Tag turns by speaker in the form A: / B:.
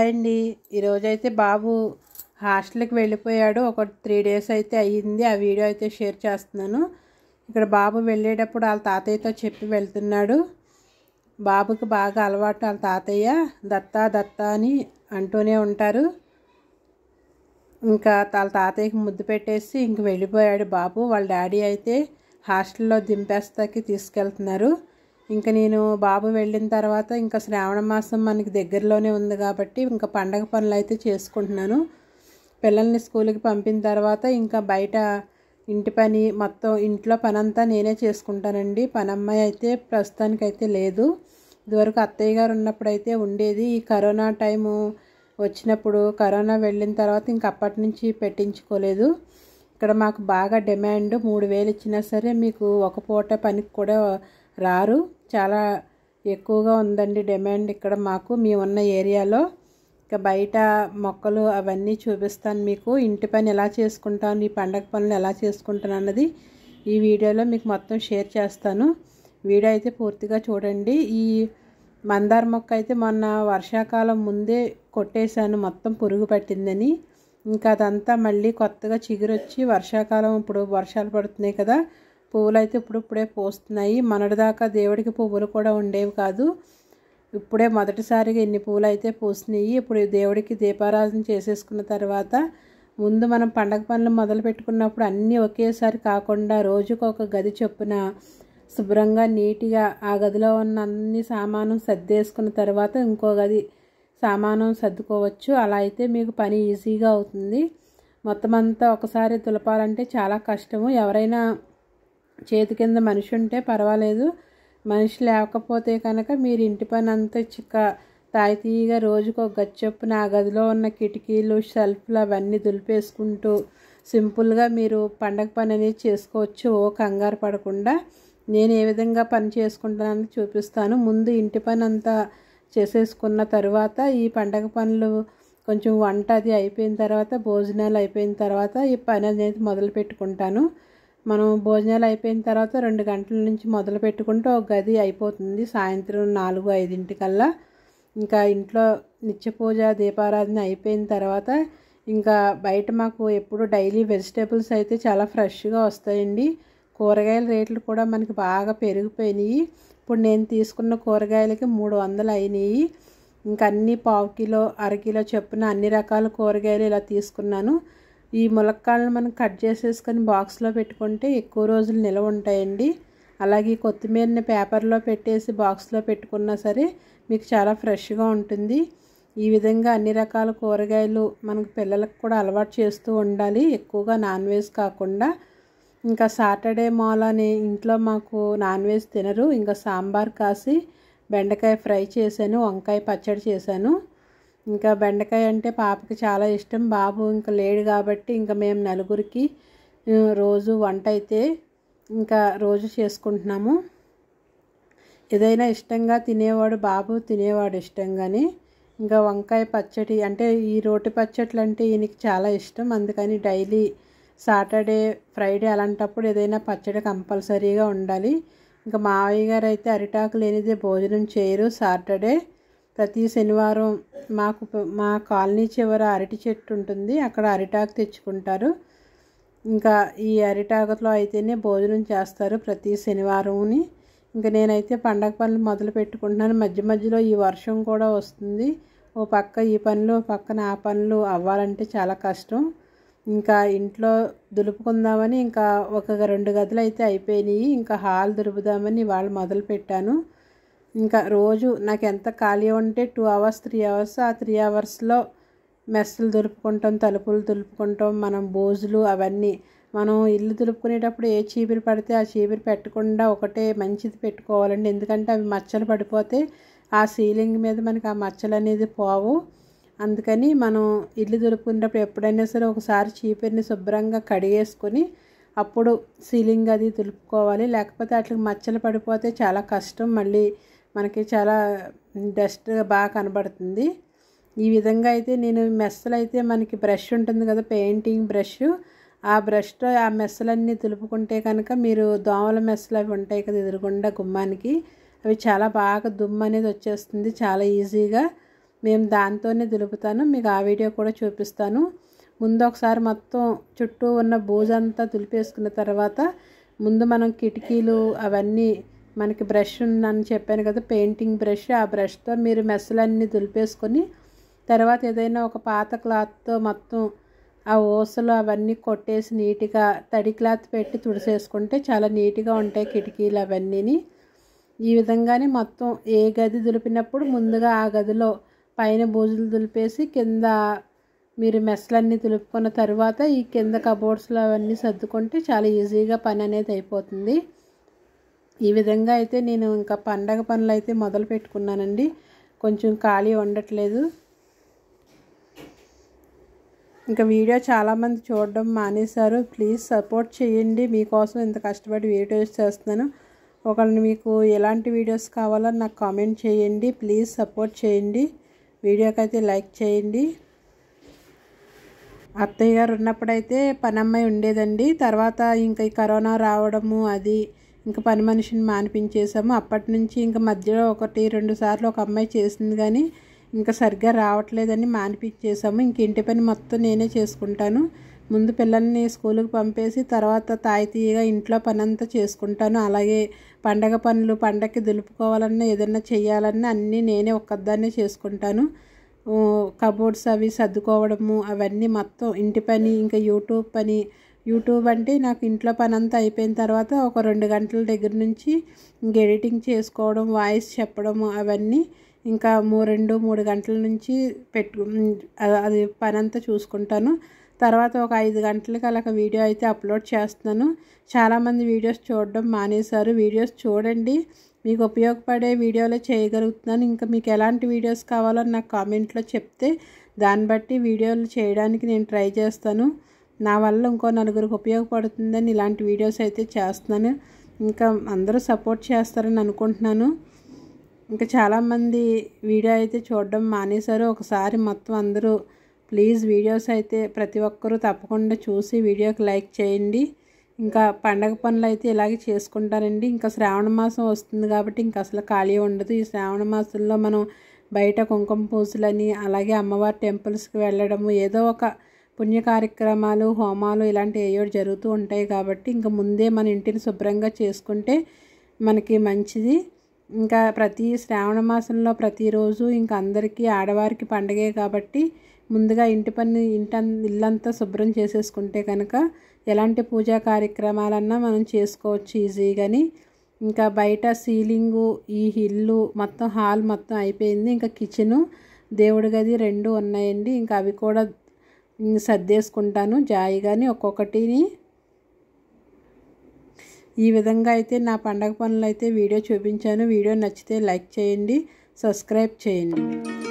A: hi అండి ఈరోజైతే బాబు హాస్టల్కి వెళ్ళిపోయాడు ఒక త్రీ డేస్ అయితే అయ్యింది ఆ వీడియో అయితే షేర్ చేస్తున్నాను ఇక్కడ బాబు వెళ్ళేటప్పుడు వాళ్ళ తాతయ్యతో చెప్పి వెళ్తున్నాడు బాబుకి బాగా అలవాటు వాళ్ళ తాతయ్య దత్తా దత్తా అని అంటూనే ఉంటారు ఇంకా వాళ్ళ తాతయ్యకి ముద్దు పెట్టేసి ఇంక వెళ్ళిపోయాడు బాబు వాళ్ళ డాడీ అయితే హాస్టల్లో దింపేస్తాకి తీసుకెళ్తున్నారు ఇంకా నేను బాబు వెళ్ళిన తర్వాత ఇంకా శ్రావణ మాసం మనకి దగ్గరలోనే ఉంది కాబట్టి ఇంకా పండగ పనులు అయితే చేసుకుంటున్నాను పిల్లల్ని స్కూల్కి పంపిన తర్వాత ఇంకా బయట ఇంటి పని మొత్తం ఇంట్లో పని అంతా నేనే చేసుకుంటానండి పని అమ్మాయి అయితే ప్రస్తుతానికైతే లేదు ఇదివరకు అత్తయ్య గారు ఉన్నప్పుడు అయితే ఉండేది ఈ కరోనా టైము వచ్చినప్పుడు కరోనా వెళ్ళిన తర్వాత ఇంక అప్పటి నుంచి పెట్టించుకోలేదు ఇక్కడ మాకు బాగా డిమాండ్ మూడు వేలు ఇచ్చినా సరే మీకు ఒక పూట పనికి కూడా రారు చాలా ఎక్కువగా ఉందండి డిమాండ్ ఇక్కడ మాకు మేము ఉన్న ఏరియాలో ఇక బయట మొక్కలు అవన్నీ చూపిస్తాను మీకు ఇంటి పని ఎలా చేసుకుంటాను ఈ పండగ పనులు ఎలా చేసుకుంటాను అన్నది ఈ వీడియోలో మీకు మొత్తం షేర్ చేస్తాను వీడియో అయితే పూర్తిగా చూడండి ఈ మందార మొక్క అయితే మొన్న వర్షాకాలం ముందే కొట్టేశాను మొత్తం పురుగు పట్టిందని ఇంకా అదంతా మళ్ళీ కొత్తగా చిగురొచ్చి వర్షాకాలం ఇప్పుడు వర్షాలు పడుతున్నాయి కదా పువ్వులు అయితే ఇప్పుడు ఇప్పుడే పోస్తున్నాయి మొన్నటిదాకా దేవుడికి పువ్వులు కూడా ఉండేవి కాదు ఇప్పుడే మొదటిసారిగా ఇన్ని పువ్వులు అయితే పూసినాయి ఇప్పుడు దేవుడికి దీపారాధన చేసేసుకున్న తర్వాత ముందు మనం పండగ పనులు మొదలు పెట్టుకున్నప్పుడు అన్నీ ఒకేసారి కాకుండా రోజుకు ఒక గది చొప్పున శుభ్రంగా నీట్గా ఆ గదిలో ఉన్న అన్ని సామాను సర్దేసుకున్న తర్వాత ఇంకో గది సామానం సర్దుకోవచ్చు అలా అయితే మీకు పని ఈజీగా అవుతుంది మొత్తం అంతా ఒకసారి తులపాలంటే చాలా కష్టము ఎవరైనా చేతి కింద మనిషి ఉంటే పర్వాలేదు మనిషి లేకపోతే కనుక మీరు ఇంటి పని అంతా చిక్క తాయితీగా రోజుకు ఒక గది చొప్పున ఆ గదిలో ఉన్న కిటికీలు షెల్ఫ్లు అవన్నీ దులిపేసుకుంటూ సింపుల్గా మీరు పండగ పని అనేది చేసుకోవచ్చు ఓ కంగారు పడకుండా నేను ఏ విధంగా పని చేసుకుంటానని చూపిస్తాను ముందు ఇంటి పని అంతా చేసేసుకున్న తర్వాత ఈ పండగ పనులు కొంచెం వంట అది అయిపోయిన తర్వాత భోజనాలు అయిపోయిన తర్వాత ఈ పని అనేది మొదలు పెట్టుకుంటాను మనం భోజనాలు అయిపోయిన తర్వాత రెండు గంటల నుంచి మొదలు పెట్టుకుంటే ఒక గది అయిపోతుంది సాయంత్రం నాలుగు ఐదింటికల్లా ఇంకా ఇంట్లో నిత్య పూజ దీపారాధన అయిపోయిన తర్వాత ఇంకా బయట మాకు ఎప్పుడు డైలీ వెజిటేబుల్స్ అయితే చాలా ఫ్రెష్గా వస్తాయండి కూరగాయల రేట్లు కూడా మనకి బాగా పెరిగిపోయినాయి ఇప్పుడు నేను తీసుకున్న కూరగాయలకి మూడు వందలు అయినాయి ఇంకా అన్ని పావు కిలో అరకిలో చొప్పున అన్ని రకాల కూరగాయలు ఇలా తీసుకున్నాను ఈ ములక్కాళ్ళను మనం కట్ చేసేసుకొని బాక్స్లో పెట్టుకుంటే ఎక్కువ రోజులు నిలవ ఉంటాయండి అలాగే కొత్తిమీరని పేపర్లో పెట్టేసి బాక్స్లో పెట్టుకున్నా సరే మీకు చాలా ఫ్రెష్గా ఉంటుంది ఈ విధంగా అన్ని రకాల కూరగాయలు మనకు పిల్లలకు కూడా అలవాటు చేస్తూ ఉండాలి ఎక్కువగా నాన్ వెజ్ కాకుండా ఇంకా సాటర్డే మాలని ఇంట్లో మాకు నాన్ వెజ్ తినరు ఇంకా సాంబార్ కాసి బెండకాయ ఫ్రై చేశాను వంకాయ పచ్చడి చేశాను ఇంకా బెండకాయ అంటే పాపకి చాలా ఇష్టం బాబు ఇంకా లేడు కాబట్టి ఇంకా మేము నలుగురికి రోజు వంట అయితే ఇంకా రోజు చేసుకుంటున్నాము ఏదైనా ఇష్టంగా తినేవాడు బాబు తినేవాడు ఇష్టంగానే ఇంకా వంకాయ పచ్చడి అంటే ఈ రోటి పచ్చట్లు అంటే ఈయనకి చాలా ఇష్టం అందుకని డైలీ సాటర్డే ఫ్రైడే అలాంటప్పుడు ఏదైనా పచ్చడి కంపల్సరీగా ఉండాలి ఇంకా మావయ్య గారు అయితే అరిటాకు లేనిదే భోజనం చేయరు సాటర్డే ప్రతి శనివారం మాకు మా కాలనీ చివర అరటి చెట్టు ఉంటుంది అక్కడ అరిటాకు తెచ్చుకుంటారు ఇంకా ఈ అరిటాకులో అయితేనే భోజనం చేస్తారు ప్రతి శనివారంని ఇంకా నేనైతే పండగ పనులు మొదలు పెట్టుకుంటున్నాను మధ్య మధ్యలో ఈ వర్షం కూడా వస్తుంది ఓ పక్క ఈ పనులు పక్కన ఆ పనులు అవ్వాలంటే చాలా కష్టం ఇంకా ఇంట్లో దులుపుకుందామని ఇంకా ఒక రెండు గదులు అయితే అయిపోయినాయి ఇంకా హాల్ దులుపుదామని వాళ్ళు మొదలు పెట్టాను ఇంకా రోజు నాకు ఎంత ఖాళీ ఉంటే టూ అవర్స్ త్రీ అవర్స్ ఆ త్రీ అవర్స్లో మెస్సులు దులుపుకుంటాం తలుపులు దులుపుకుంటాం మనం బోజులు అవన్నీ మనం ఇల్లు దులుపుకునేటప్పుడు ఏ చీపిరి పడితే ఆ చీపిరి పెట్టకుండా ఒకటే మంచిది పెట్టుకోవాలండి ఎందుకంటే అవి మచ్చలు పడిపోతే ఆ సీలింగ్ మీద మనకి ఆ మచ్చలు అనేది పోవు అందుకని మనం ఇల్లు దులుపుకునేటప్పుడు ఎప్పుడైనా సరే ఒకసారి చీపిరిని శుభ్రంగా కడిగేసుకొని అప్పుడు సీలింగ్ అది దులుపుకోవాలి లేకపోతే అట్లా మచ్చలు పడిపోతే చాలా కష్టం మళ్ళీ మనకి చాలా డస్ట్ బాగా కనబడుతుంది ఈ విధంగా అయితే నేను మెస్సలు అయితే మనకి బ్రష్ ఉంటుంది కదా పెయింటింగ్ బ్రష్ ఆ బ్రష్తో ఆ మెస్సలన్నీ దులుపుకుంటే కనుక మీరు దోమల మెస్సలు అవి ఉంటాయి కదా ఎదురుగుండా గుమ్మానికి అవి చాలా బాగా దుమ్ము అనేది వచ్చేస్తుంది చాలా ఈజీగా మేము దాంతోనే దులుపుతాను మీకు ఆ వీడియో కూడా చూపిస్తాను ముందు ఒకసారి మొత్తం చుట్టూ ఉన్న బూజంతా దులిపేసుకున్న తర్వాత ముందు మనం కిటికీలు అవన్నీ మనకి బ్రష్ ఉందని చెప్పాను కదా పెయింటింగ్ బ్రష్ ఆ బ్రష్తో మీరు మెస్సులన్నీ దులిపేసుకొని తర్వాత ఏదైనా ఒక పాత క్లాత్తో మొత్తం ఆ ఊసలు అవన్నీ కొట్టేసి నీట్గా తడి క్లాత్ పెట్టి తుడిసేసుకుంటే చాలా నీట్గా ఉంటాయి కిటికీలు అవన్నీని ఈ విధంగానే మొత్తం ఏ గది దులిపినప్పుడు ముందుగా ఆ గదిలో పైన బూజులు దులిపేసి కింద మీరు మెస్లన్నీ దులుపుకున్న తర్వాత ఈ కింద కబోర్డ్స్లో అవన్నీ సర్దుకుంటే చాలా ఈజీగా పని అనేది అయిపోతుంది ఈ విధంగా అయితే నేను ఇంకా పండగ పనులు అయితే మొదలు పెట్టుకున్నానండి కొంచెం ఖాళీ ఉండట్లేదు ఇంకా వీడియో చాలామంది చూడడం మానేశారు ప్లీజ్ సపోర్ట్ చేయండి మీకోసం ఇంత కష్టపడి వీడియోస్ చేస్తున్నాను ఒకళ్ళని మీకు ఎలాంటి వీడియోస్ కావాలో నాకు కామెంట్ చేయండి ప్లీజ్ సపోర్ట్ చేయండి వీడియోకి అయితే లైక్ చేయండి అత్తయ్య గారు ఉన్నప్పుడైతే పని అమ్మాయి ఉండేదండి తర్వాత ఇంకా ఈ కరోనా రావడము అది ఇంకా పని మనిషిని మానిపించేసాము అప్పటి నుంచి ఇంకా మధ్యలో ఒకటి రెండు సార్లు ఒక అమ్మాయి చేసింది కానీ ఇంకా సరిగ్గా రావట్లేదని మానిపించేసాము ఇంక ఇంటి పని మొత్తం నేనే చేసుకుంటాను ముందు పిల్లల్ని స్కూల్కి పంపేసి తర్వాత తాయితీగా ఇంట్లో పని అంతా చేసుకుంటాను అలాగే పండగ పనులు పండగకి దులుపుకోవాలన్నా ఏదన్నా చేయాలన్నా అన్నీ నేనే ఒక్కదాన్నే చేసుకుంటాను కబోర్డ్స్ అవి సర్దుకోవడము అవన్నీ మొత్తం ఇంటి పని ఇంకా యూట్యూబ్ పని యూట్యూబ్ అంటే నాకు ఇంట్లో పని అంతా అయిపోయిన తర్వాత ఒక రెండు గంటల దగ్గర నుంచి ఇంక ఎడిటింగ్ చేసుకోవడం వాయిస్ చెప్పడము అవన్నీ ఇంకా మూ రెండు మూడు గంటల నుంచి పెట్టు అది పని అంతా చూసుకుంటాను తర్వాత ఒక ఐదు గంటలకి అలా వీడియో అయితే అప్లోడ్ చేస్తున్నాను చాలామంది వీడియోస్ చూడడం మానేశారు వీడియోస్ చూడండి మీకు ఉపయోగపడే వీడియోలే చేయగలుగుతున్నాను ఇంకా మీకు ఎలాంటి వీడియోస్ కావాలో నాకు కామెంట్లో చెప్తే దాన్ని బట్టి వీడియోలు చేయడానికి నేను ట్రై చేస్తాను నా వల్ల ఇంకో నలుగురికి ఉపయోగపడుతుందని ఇలాంటి వీడియోస్ అయితే చేస్తున్నాను ఇంకా అందరూ సపోర్ట్ చేస్తారని అనుకుంటున్నాను ఇంకా చాలామంది వీడియో అయితే చూడడం మానేశారు ఒకసారి మొత్తం అందరూ ప్లీజ్ వీడియోస్ అయితే ప్రతి ఒక్కరూ తప్పకుండా చూసి వీడియోకి లైక్ చేయండి ఇంకా పండగ పనులు అయితే ఇలాగే చేసుకుంటానండి ఇంకా శ్రావణ మాసం వస్తుంది కాబట్టి ఇంకా అసలు ఖాళీ ఉండదు ఈ శ్రావణ మాసంలో మనం బయట కుంకుమ పూజలని అలాగే అమ్మవారి టెంపుల్స్కి వెళ్ళడము ఏదో ఒక పుణ్య కార్యక్రమాలు హోమాలు ఇలాంటి ఏయో జరుగుతూ ఉంటాయి కాబట్టి ఇంకా ముందే మన ఇంటిని శుభ్రంగా చేసుకుంటే మనకి మంచిది ఇంకా ప్రతి శ్రావణ మాసంలో ప్రతిరోజు ఇంకా అందరికీ ఆడవారికి పండగే కాబట్టి ముందుగా ఇంటి పని ఇంట ఇల్లంతా శుభ్రం చేసేసుకుంటే కనుక ఎలాంటి పూజా కార్యక్రమాలన్నా మనం చేసుకోవచ్చు ఈజీగాని ఇంకా బయట సీలింగు ఈ ఇల్లు మొత్తం హాల్ మొత్తం అయిపోయింది ఇంకా కిచెను దేవుడి గది రెండు ఉన్నాయండి ఇంకా అవి కూడా సర్దేసుకుంటాను జాయిగాని ఒక్కొక్కటిని ఈ విధంగా అయితే నా పండగ పనులు అయితే వీడియో చూపించాను వీడియో నచ్చితే లైక్ చేయండి సబ్స్క్రైబ్ చేయండి